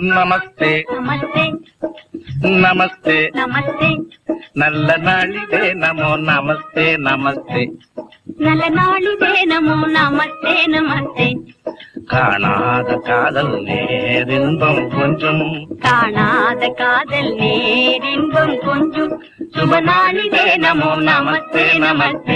நமஸ்தே நமஸ்தே நமஸ்தே நமஸ்தே நல்ல நாளிதே நமோ நமஸ்தே நமஸ்தே நல்ல நாளிதே நமோ நமஸ்தே நமஸ்தே காணாத காதல் நேரின்பம் கொஞ்சம் காணாத காதல் நேரின்பம் கொஞ்சம் சுப நாளிதே நமோ நமஸ்தே நமஸ்தே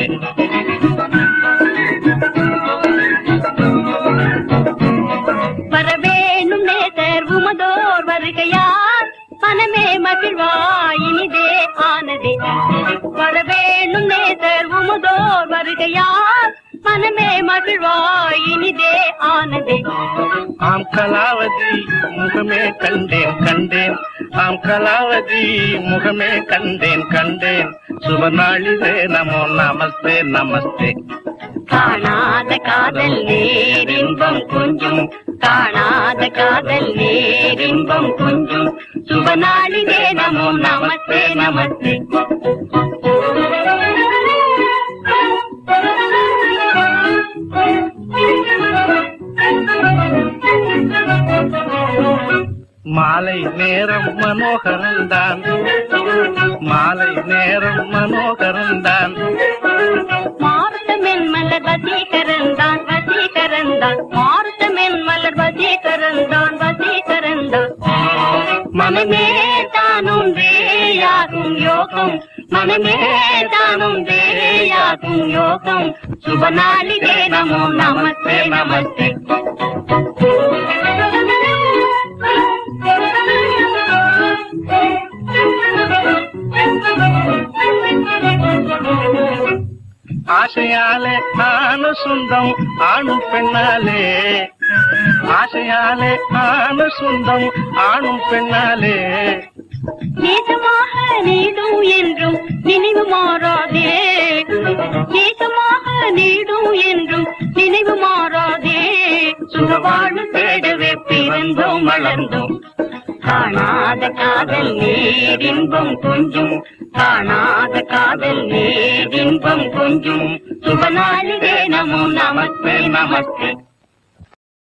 வரவேணும் நேசர் உமதோர் வருகையார் மனமே மகிழ்வாய் இனிதே ஆனதே வரவேணும் நேசர் உமதோர் வருகையார் மனமே மகிழ்வாய் இனிதே ஆனதே ஆம் கலாவதி முகமே கண்டேன் கண்டேன் ஆம் கலாவதி முகமே கண்டேன் கண்டேன் சுப நாளிதே நமோ நமஸ்தே நமஸ்தே காணாத காதல் நேரின்பம் கொஞ்சம் காணாத காதல் நேரின்பம் கொஞ்சம் சுப நாளிதே நமோ நமஸ்தே நமஸ்தே மாலை நேரம் மனோகரந்தான் மாலை நேரம் மனோகரந்தான் மாருத்தமென் மலர் வசீகரந்தான் வசீகரந்தான் மாருத்தமென் மலர் வசீகரந்தான் வசீகரந்தான் மனமே தானும் வேயாகும் யோகம் மனமே தானும் வேயாகும் யோகம் சுப நாளிதே நமோ நமஸ்தே நமஸ்தே ஆசையாலே ஆணு சொந்தம் ஆணும் பெண்ணாலே ஆசையாலே ஆணு சொந்தம் ஆணும் பெண்ணாலே நேசமாக நீடும் என்றும் நினைவு மாறாதே நேசமாக நீடும் என்றும் நினைவு மாறாதே சுகவாழ்வு தேடவே பிறந்தோம் வளர்ந்தோம் காணாத காதல் நேரின்பம் கொஞ்சம் காணாத காதல் நேரின்பம் கொஞ்சம் சுபநாளிதே நமோ நமஸ்தே நமஸ்தே